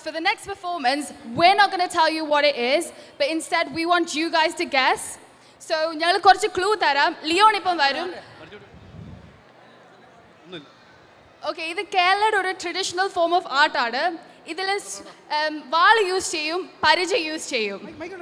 for the next performance, we're not going to tell you what it is, but instead we want you guys to guess. So, ഞങ്ങൾ കുറച്ച് clue തരാം Leon ഇപ്പം വരും okay ഇത് കേരളയുടെ ഒരു traditional form of art ആണ് ഇതിൽ വാൾ യൂസ് ചെയ്യും പരിച യൂസ് ചെയ്യും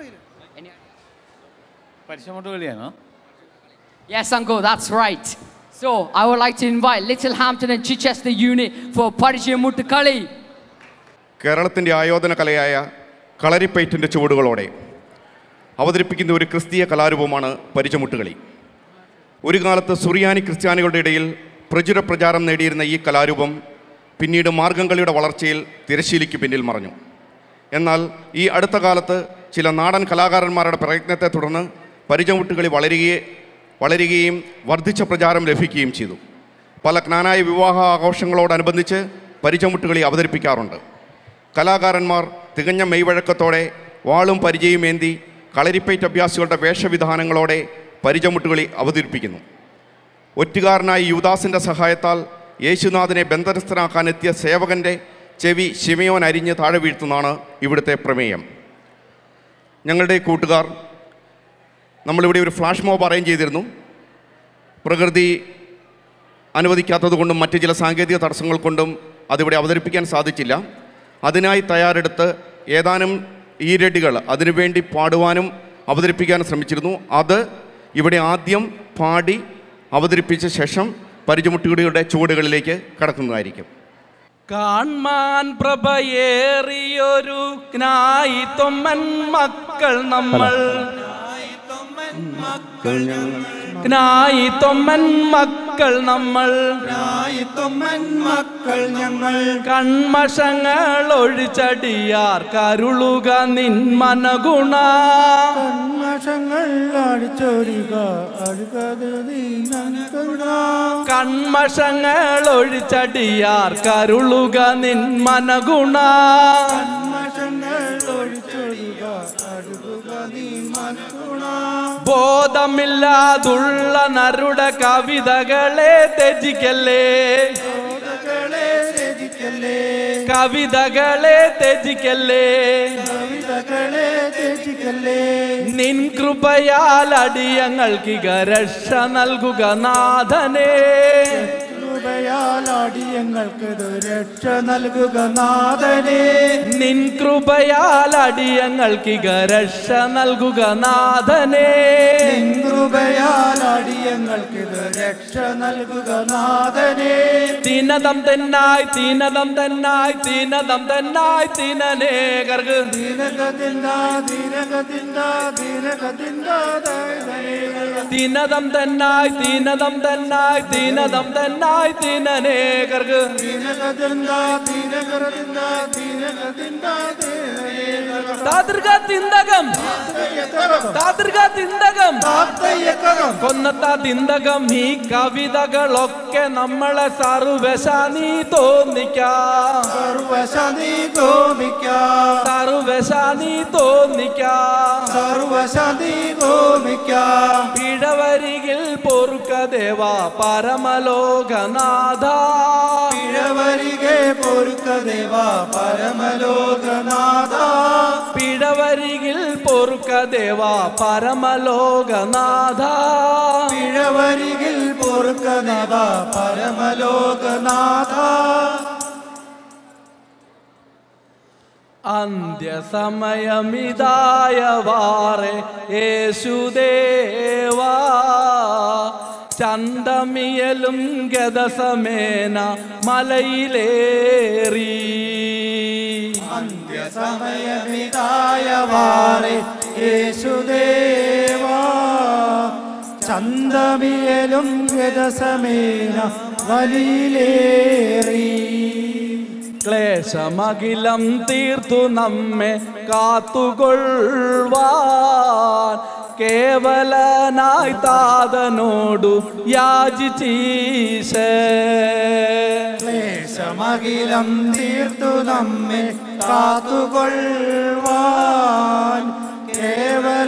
പരിശ്രമോട്ട് കളിയാണോ Yes, Uncle, that's right. So, I would like to invite Little Hampton and Chichester unit for Parija Mutakali. കേരളത്തിൻ്റെ ആയോധന കലയായ കളരിപ്പയറ്റിൻ്റെ ചുവടുകളോടെ അവതരിപ്പിക്കുന്ന ഒരു ക്രിസ്തീയ കലാരൂപമാണ് പരിചമുട്ടുകളി ഒരു കാലത്ത് സുറിയാനി ക്രിസ്ത്യാനികളുടെ ഇടയിൽ പ്രചുര പ്രചാരം നേടിയിരുന്ന ഈ കലാരൂപം പിന്നീട് മാർഗംകളിയുടെ വളർച്ചയിൽ തിരശ്ശീലിക്ക് പിന്നിൽ മറഞ്ഞു എന്നാൽ ഈ അടുത്ത കാലത്ത് ചില നാടൻ കലാകാരന്മാരുടെ പ്രയത്നത്തെ തുടർന്ന് പരിചമുട്ടുകളി വളരുകയെ വളരുകയും വർദ്ധിച്ച പ്രചാരം ലഭിക്കുകയും ചെയ്തു പല ജ്ഞാനായ വിവാഹ ആഘോഷങ്ങളോടനുബന്ധിച്ച് പരിചമുട്ടുകളി അവതരിപ്പിക്കാറുണ്ട് കലാകാരന്മാർ തികഞ്ഞ മെയ്വഴക്കത്തോടെ വാളും പരിചയമേന്തി കളരിപ്പയറ്റ് അഭ്യാസികളുടെ വേഷവിധാനങ്ങളോടെ പരിചമുട്ടുകളി അവതരിപ്പിക്കുന്നു ഒറ്റുകാരനായ യുവദാസിൻ്റെ സഹായത്താൽ യേശുനാഥനെ ബന്ധനസ്ഥനാക്കാനെത്തിയ സേവകൻ്റെ ചെവി ശിമയോൻ അരിഞ്ഞ് താഴെ വീഴ്ത്തുന്നതാണ് ഇവിടുത്തെ പ്രമേയം ഞങ്ങളുടെ കൂട്ടുകാർ നമ്മളിവിടെ ഒരു ഫ്ലാഷ് മോബ് അറേഞ്ച് ചെയ്തിരുന്നു പ്രകൃതി അനുവദിക്കാത്തത് കൊണ്ടും മറ്റ് ചില സാങ്കേതിക തടസ്സങ്ങൾ കൊണ്ടും അതിവിടെ അവതരിപ്പിക്കാൻ സാധിച്ചില്ല അതിനായി തയ്യാറെടുത്ത് ഏതാനും ഈരടികൾ അതിനുവേണ്ടി പാടുവാനും അവതരിപ്പിക്കാനും ശ്രമിച്ചിരുന്നു അത് ഇവിടെ ആദ്യം പാടി അവതരിപ്പിച്ച ശേഷം പരിചമുട്ടുകളുടെ ചുവടുകളിലേക്ക് കടക്കുന്നതായിരിക്കും കാൺമാൻ പ്രഭയേറിയൊരു ജ്ഞായി തൊമ്മൻ മക്കൾ നമ്മൾ ജ്ഞായി തൊമ്മൻ മക്കൾ നമ്മൾ തൊമ്മൻ മക്കൾ ഞങ്ങൾ കൺമഷങ്ങൾ ഒഴിച്ചടിയാർ കരുളുക നിൻ മനഗുണ കൺമഷങ്ങൾ അടിച്ചൊരിക അഴുകരുതി കൺമഷങ്ങൾ ഒഴിച്ചടിയാർ കരുളുക നിൻ മനഗുണ കൺമഷങ്ങൾ ഒഴിച്ചൊരിക അഴുകുക നീ മനഗുണ ബോധമില്ലാതുള്ള നരുടെ കവിതകളെ ത്യജിക്കല്ലേ കവിതകളെ രചിക്കല്ലേ കവിതകളെ ത്യജിക്കല്ലേ കവിതകളെ രചിക്കല്ലേ നിൻ കൃപയാൽ അടിയങ്ങൾക്ക് രക്ഷ നൽകുക നാഥനേ കൃപയാൽ അടിയങ്ങൾക്ക് രക്ഷ നൽകുക നാഥനെ നിൻ കൃപയാൽ അടിയങ്ങൾക്ക് രക്ഷ നൽകുക നാഥനേ നിൻ കൃപയാൽ അടിയങ്ങൾക്ക് രക്ഷ നൽകുക നാഥനെ തീനതം തെന്നായി തീനതം തെന്നായി തീനതം തെന്നായി തീനനേ കർഗ് ദീനകതിന്ദ ദീനകതിന്ദ ദീനകതിന്ദ ദൈവനേ തീനതം തെന്നായി തീനതം തെന്നായി തീനതം തെന്നായി തീനനേ കർഗ് ദീനകതിന്ദ ദീനകരതിന്ദ ദീനകതിന്ദ ദൈവനേ താതൃക തിന്തകം താതൃക തിന്തകം താത്തയ്യക്കകം കൊന്നത്ത തിന്തകം ഈ കവിതകളൊക്കെ നമ്മളെ സർവശാനി തോന്നിക്കാം സർവശാന്തി ഗോപിക്കാം സർവശാനി തോന്നിക്കാം സർവശാന്തി ഗോപിക്കാം പിഴവരികിൽ പൊറുക്ക ദേവ പരമലോകനാഥ പിഴവരികെ പൊരുക്ക ദേവ പരമലോകനാഥ പിഴവരികിൽ പൊറുക്ക ദേവ പരമലോകനാഥ പിഴവരികിൽ പൊറുക്ക ദേവ പരമലോകനാഥ അന്ത്യസമയമിതായ വാറെ യേശുദേവാ ചന്തമിയലും ഗതസമേന മലയിലേറി അന്ത്യസമയമിതായ വാറെ യേശുദേവാ ചന്തമിയലും ഗതസമേന വലിയിലേറി ക്ലേശമകിലം തീർത്തു നമ്മെ കാത്തുകൊള്ളുവാൻ കേവലനായി താതനോടു യാചിച്ചീശേ ക്ലേശമകിലം തീർത്തു നമ്മെ കാത്തുകൊള്ളുവാൻ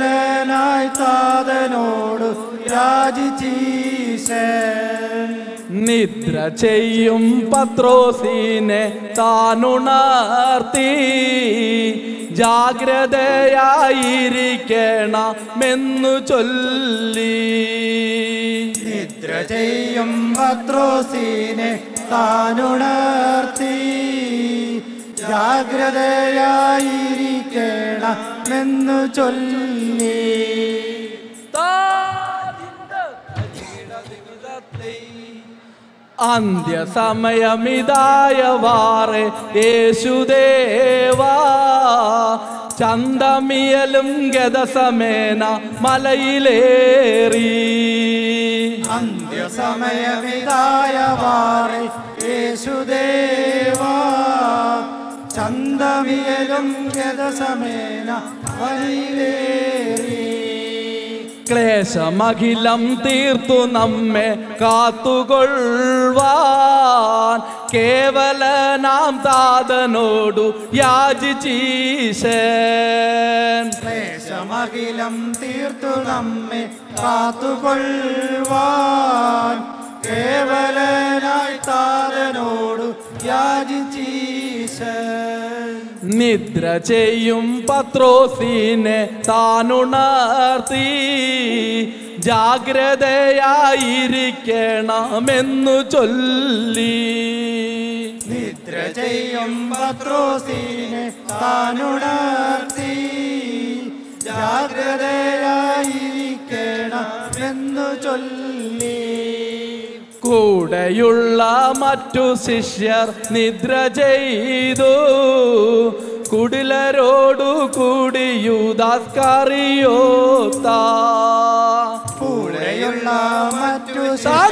കേവലനായി താതനോട് യാചിച്ചീശേ നിദ്ര ചെയ്യും പത്രോസിനെ താനുണർത്തി ജാഗ്രതയായിരിക്കണമെന്നു ചൊല്ലി നിദ്ര ചെയ്യും പത്രോസിനെ താനുണർത്തി ജാഗ്രതയായിരിക്കണമെന്നു ചൊല്ലി അന്ത്യസമയമിതായ വാറെ യേശുദേവാ ചന്തമിയലും ഗതസമേന മലയിലേറി അന്ത്യസമയമിതായ വാറെ യേശുദേവാ ചന്തമിയലും ഗതസമേന വനിലേറി ക്ലേശമഖിലം തീർത്തു നമ്മെ കാത്തുകൊള്ളുവാൻ കേവലനാം താതനോടു യാചിച്ചീശൻ ക്ലേശമഖിലം തീർത്തു നമ്മെ കാത്തുകൊള്ളുവാൻ കേവലനായി താരനോടു യാചിച്ചീശൻ നിദ്ര ചെയ്യും പത്രോസിനെ താനുണർത്തി ജാഗ്രതയായിരിക്കണമെന്നു ചൊല്ലി നിദ്ര ചെയ്യും പത്രോസിനെ താനുണർത്തി ജാഗ്രതയായിരിക്കണമെന്നു ചൊല്ലി കൂടെയുള്ള മറ്റു ശിഷ്യർ നിദ്ര ചെയ്തു കുടിലരോടു കൂടി യൂദാസ്കറിയോത്ത കൂടെയുള്ള മറ്റു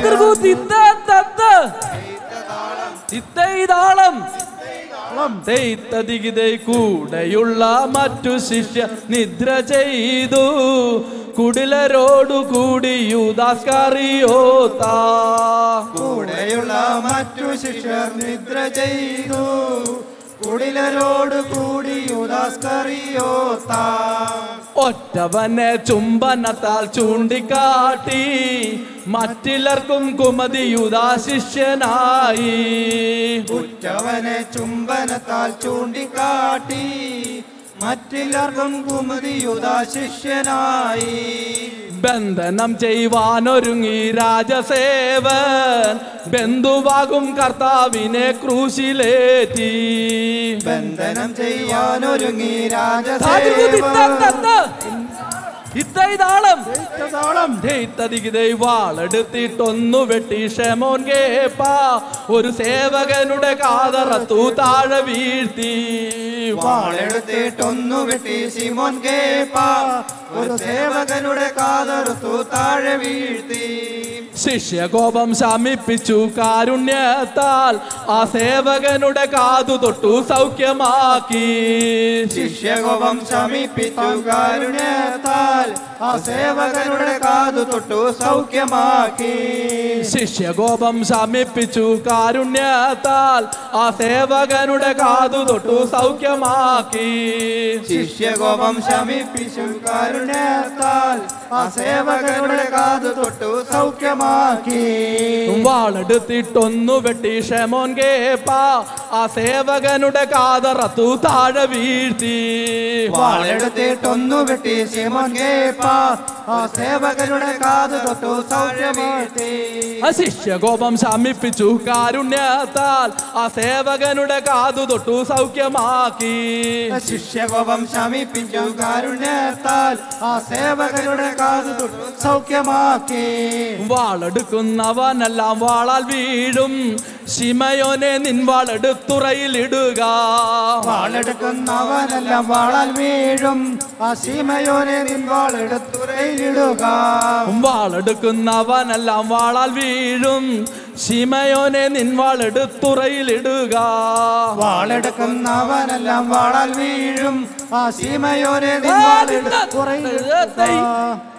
ഇത്തൈതാളം തെയ്ത്തതികിതൈ കൂടെയുള്ള മറ്റു ശിഷ്യ നിദ്ര ചെയ്തു കുടിലരോടു കൂടി യൂദാസ്കറിയോത്ത കൂടെയുള്ള മറ്റു ശിഷ്യർ നിദ്ര ചെയ്തു കുടിലരോട് കൂടി യുദാസ്കറിയോത്ത ഒറ്റവനെ ചുംബനത്താൽ ചൂണ്ടിക്കാട്ടി മറ്റിലർക്കും കുമതിയുതാ ശിഷ്യനായി ഉറ്റവനെ ചുംബനത്താൽ ചൂണ്ടിക്കാട്ടി മറ്റില്ലർക്കും കുമതിയുതാ ശിഷ്യനായി ബന്ധനം ചെയ്യുവാനൊരുങ്ങി രാജസേവൻ ബന്ധുവാകും കർത്താവിനെ ക്രൂശിലേറ്റി ബന്ധനം ചെയ്യാനൊരുങ്ങി ഇത്തൈതാളം രാജസേവം വാളെടുത്തിട്ടൊന്നു വെട്ടി ഷെമോൻ കേപ്പ ഒരു സേവകനുടെ കാതറത്തു താഴെ വീഴ്ത്തി വാളെടുത്തിട്ടൊന്നു വെട്ടി സിമോൻ കേപ്പ ഒരു സേവകനുടെ കാതറുത്തു താഴെ വീഴ്ത്തി ശിഷ്യകോപം ശമിപ്പിച്ചു കാരുണ്യത്താൽ ആ സേവകനുടെ കാതു തൊട്ടു സൗഖ്യമാക്കി ശിഷ്യകോപം ശമിപ്പിച്ചു കാരുണ്യത്താൽ ആ സേവകനുടെ കാതു തൊട്ടു സൗഖ്യമാക്കി ശിഷ്യകോപം ശമിപ്പിച്ചു കാരുണ്യത്താൽ ആ സേവകനുടെ കാതു തൊട്ടു സൗഖ്യമാക്കി ശിഷ്യകോപം ശമിപ്പിച്ചു കാരുണ്യത്താൽ ആ സേവകനുടെ കാതു തൊട്ടു സൗഖ്യമാക്കി വാളെടുത്തിട്ടൊന്നു വെട്ടി ഷെമോൻ കേപ്പ ആ സേവകനുടെ കാതറത്തു താഴെ വീഴ്ത്തി വാളെടുത്തിട്ടൊന്നു വെട്ടി സിമോൻ കേപ്പ ആ സേവകനുടെ കാതു തൊട്ടു സൗഖ്യമാക്കി ആ ശിഷ്യകോപം ശമിപ്പിച്ചു കാരുണ്യത്താൽ ആ സേവകനുടെ കാതു തൊട്ടു സൗഖ്യമാക്കി ശിഷ്യകോപം ശമിപ്പിച്ചു കാരുണ്യത്താൽ ആ സേവകരുടെ കാതു തൊട്ടു സൗഖ്യമാക്കി വാളെടുക്കുന്നവനെല്ലാം വാളാൽ വീഴും ശിമയോനെ നിൻ വാളെടുത്തുറയിലിടുക വാളെടുക്കുന്നവനെല്ലാം വാളാൽ വീഴും ആ സീമയോനെ നിൻ വാളെടുത്തുറയിലിടുക വാളെടുക്കുന്നവനെല്ലാം വാളാൽ വീഴും ശിമയോനെ നിൻ വാളെടുത്തുറയിലിടുക വാളെടുക്കുന്നവനെല്ലാം വാളാൽ വീഴും ആ സീമയോനെ നിൻ വാളെടുത്തുറയിലിടുക